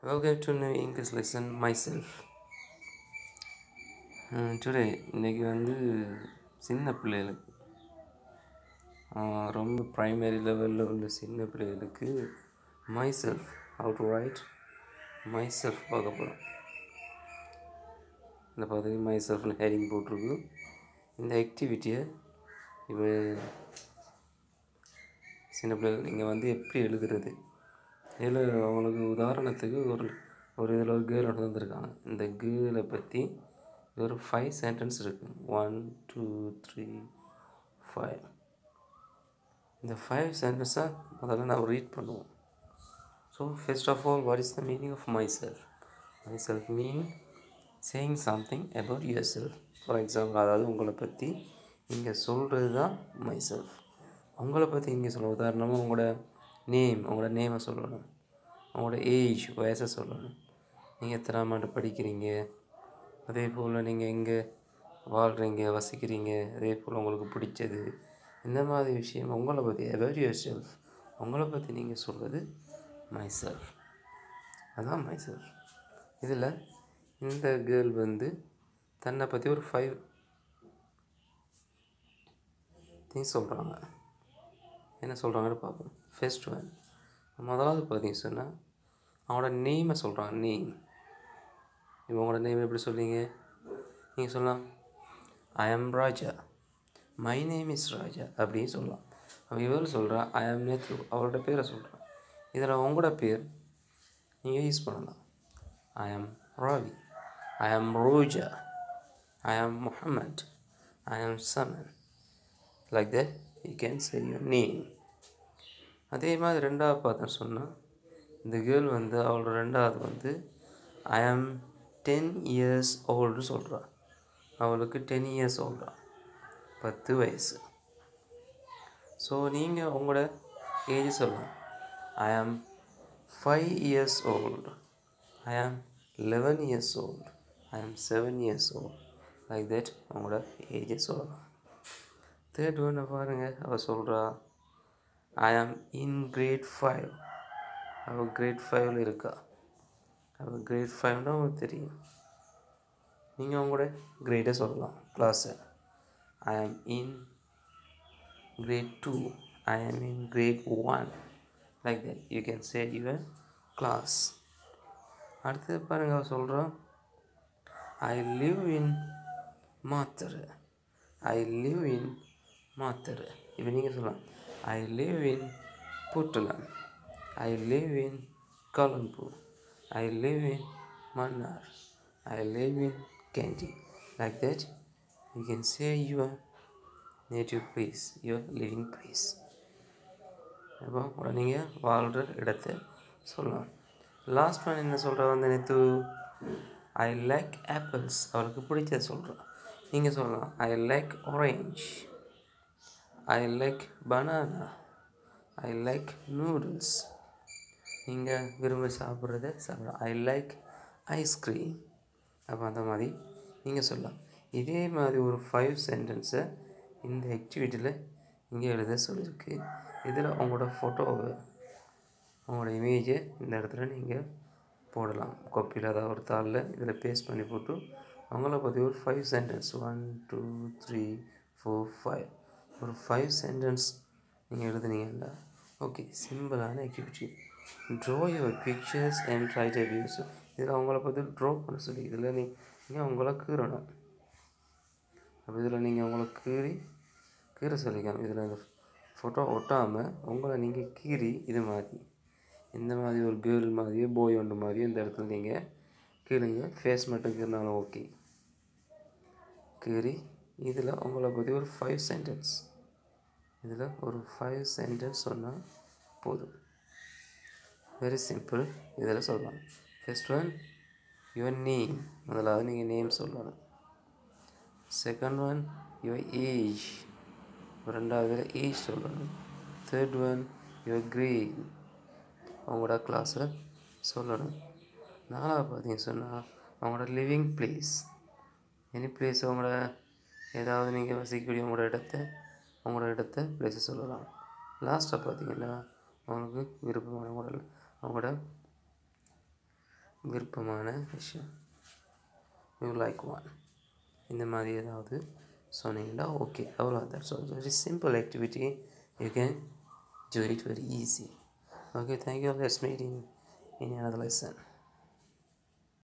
Welcome to new English lesson myself. Uh, today இன்னைக்கு வந்து சின்ன பிள்ளைகளுக்கு ஆஹ் ரொம்ப ப்ரைமரி லெவலில் உள்ள சின்ன பிள்ளைகளுக்கு myself how to write myself பார்க்க போகிறோம் இந்த பார்த்துக்கு மை செல்ஃப்னு ஹேடிங் போட்டிருக்கு இந்த ஆக்டிவிட்டியை இப்போ சின்ன பிள்ளைகள் நீங்கள் வந்து எப்படி எழுதுறது இதில் அவங்களுக்கு உதாரணத்துக்கு ஒரு ஒரு இதில் ஒரு கேர்ள் வந்திருக்காங்க இந்த கேர்ளை பற்றி ஒரு ஃபைவ் சென்டென்ஸ் இருக்குது ஒன் டூ த்ரீ ஃபைவ் இந்த ஃபைவ் சென்டென்ஸை முதல்ல நான் ரீட் பண்ணுவோம் so first of all what is the meaning of myself myself mean saying something about yourself for example அதாவது உங்களை பற்றி இங்கே சொல்கிறது தான் மை செல்ஃப் உங்களை பற்றி இங்கே சொல்ல உதாரணமாக உங்களோட நேம் உங்களோட நேமை சொல்லணும் உங்களோட ஏஜ் வயசை சொல்லணும் நீங்கள் எத்தனாம் ஆண்டு படிக்கிறீங்க அதே போல் நீங்கள் எங்கே வாழ்கிறீங்க வசிக்கிறீங்க அதே போல் உங்களுக்கு பிடிச்சது இந்த மாதிரி விஷயம் உங்களை பற்றி அபவுட் யுவர் செல்ஃப் உங்களை பற்றி நீங்கள் சொல்கிறது மை செல்ஃப் அதான் மை செல்ஃப் இதில் இந்த கேர்ள் வந்து தன்னை பற்றி ஒரு ஃபைவ் திங்ஸ் சொல்கிறாங்க என்ன சொல்கிறாங்கன்னு பார்ப்போம் ஃபர்ஸ்ட் ஒன் முதலாவது பார்த்தீங்க சொன்னால் அவனோட நேமை சொல்கிறான் நேம் இப்போ உங்களோட நேம் எப்படி சொல்றீங்க நீங்கள் சொல்லலாம் I am Raja my name is Raja அப்படின்னு சொல்லலாம் அவள் இவர் சொல்கிறா ஐ ஆம் நேத்ரு அவளோட பேரை சொல்கிறான் இதில் உங்களோட பேர் நீங்கள் யூஸ் பண்ணலாம் ஐ ஆம் ராவி ஐ ஆம் ரோஜா ஐ ஆம் Muhammad I am Saman like that you can say your name அதே மாதிரி ரெண்டாவது பார்த்தேன்னு சொன்னால் இந்த கேர்ள் வந்து அவளோட ரெண்டாவது வந்து ஐ ஆம் டென் இயர்ஸ் ஓல்டு சொல்கிறா அவளுக்கு டென் இயர்ஸ் ஓல்டா பத்து வயசு ஸோ நீங்கள் உங்களோட ஏஜ் சொல்லலாம் ஐ ஆம் ஃபைவ் இயர்ஸ் ஓல்டு ஐ ஆம் eleven years old I am seven years old like that உங்களோட ஏஜை சொல்லலாம் தேர்ட் ஒன்று பாருங்கள் அவள் சொல்கிறா I am in grade five அவள் கிரேட் ஃபைவ்ல இருக்கா அவள் கிரேட் ஃபைவ்னா உங்களுக்கு தெரியும் நீங்கள் உங்களோட கிரேடை சொல்லலாம் கிளாஸை ஐ am in great two I am in grade one like that you can say your class அடுத்தது பாருங்கள் அவள் சொல்கிறான் ஐ லிவ் இன் மாத்தர் ஐ லிவ் இன் மாத்தர் இப்போ நீங்கள் சொல்லலாம் I live in Puttalam I live in Colombo I live in Mannar I live in Kandy like that you can say your native place your living place அப்போ கூட நீங்கள் வாழ்கிற இடத்த சொல்லலாம் லாஸ்ட் ஒன் என்ன சொல்கிற வந்து நேற்று ஐ லைக் ஆப்பிள்ஸ் அவளுக்கு பிடிச்சத சொல்கிறான் நீங்கள் சொல்லலாம் I like orange I like banana I like noodles நீங்கள் விரும்பி சாப்பிட்றத சாப்பிடலாம் ஐ லைக் ஐஸ்கிரீம் அப்போ அந்த மாதிரி நீங்கள் சொல்லலாம் இதே மாதிரி ஒரு ஃபைவ் சென்டென்ஸை இந்த ஆக்டிவிட்டியில் இங்கே எழுத சொல்லியிருக்கு இதில் உங்களோட ஃபோட்டோவை உங்களோட இமேஜை இந்த இடத்துல நீங்கள் போடலாம் காப்பியில் அதாவது ஒரு தாளில் இதில் பேஸ்ட் பண்ணி போட்டு அவங்கள பற்றி ஒரு five sentence one two three four five ஒரு ஃபைவ் சென்டென்ஸ் நீங்கள் எழுதுனீங்கன்னா ஓகே சிம்பிளான activity draw your pictures and write views இதில் அவங்கள பற்றி ட்ரா பண்ண சொல்லி இதில் நீ நீங்கள் அவங்கள கீறணும் அப்போ இதில் நீங்கள் அவங்கள கீறி கீற சொல்லிக்கணும் இதில் இந்த ஃபோட்டோ ஒட்டாமல் உங்களை நீங்கள் கீறி இது மாதிரி இந்த மாதிரி ஒரு கேர்ள் மாதிரியோ போய் ஒன்று மாதிரியோ இந்த இடத்துல நீங்கள் கீழுங்க ஃபேஸ் மட்டும் கீறினாலும் ஓகே கீறி இதில் உங்களை பற்றி ஒரு ஃபைவ் சென்டென்ஸ் இதில் ஒரு ஃபைவ் சென்டென்ஸ் சொன்னால் போதும் வெரி சிம்பிள் இதில் சொல்லலாம் ஃபர்ஸ்ட் ஒன் யுவர் நேம் முதலாவது நீங்கள் நேம் சொல்லணும் செகண்ட் ஒன் யுவர் ஏஜ் ரெண்டாவது ஏஜ் சொல்லணும் தேர்ட் ஒன் யுவர் கிரேட் அவங்களோட கிளாஸை சொல்லணும் நாலாவது பார்த்தீங்க சொன்னால் அவங்களோட லிவிங் பிளேஸ் எனி பிளேஸ் அவங்களோட ஏதாவது நீங்கள் வசிக்கக்கூடிய உங்களோட இடத்த உங்களோட இடத்த பிளேஸை சொல்லலாம் லாஸ்ட்டாக பார்த்தீங்கன்னா அவங்களுக்கு விருப்பமான உங்களோட அவங்களோட விருப்பமான விஷயம் யூ லைக் ஒன் இந்த மாதிரி ஏதாவது சொன்னீங்கன்னா ஓகே அவ்வளோ that's all very simple activity you can do it very easy okay thank you let's meet in in another lesson